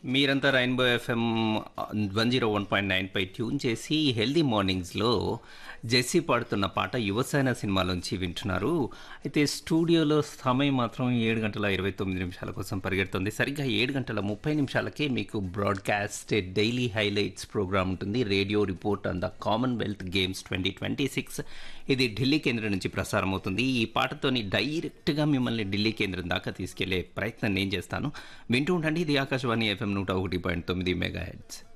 మీరంతా rainbow FM one zero one point nine పై tune చేసి హెల్దీ మార్నింగ్స్లో జెస్సీ పాడుతున్న పాట యువసేన సినిమాలోంచి వింటున్నారు అయితే స్టూడియోలో సమయం మాత్రం ఏడు గంటల ఇరవై తొమ్మిది నిమిషాల కోసం పరిగెడుతుంది సరిగ్గా ఏడు గంటల ముప్పై నిమిషాలకే మీకు బ్రాడ్కాస్ట్ డైలీ హైలైట్స్ ప్రోగ్రామ్ ఉంటుంది radio report on the commonwealth games twenty twenty six ఇది ఢిల్లీ కేంద్రం నుంచి ప్రసారం అవుతుంది ఈ పాటతోని డైరెక్ట్గా మిమ్మల్ని ఢిల్లీ కేంద్రం దాకా తీసుకెళ్లే ప్రయత్నం నేను చేస్తాను వింటూ ఉండండి ఇది ఆకాశవాణి ఎఫ్ఎం నూట ఒకటి పాయింట్ తొమ్మిది మెగా హెడ్స్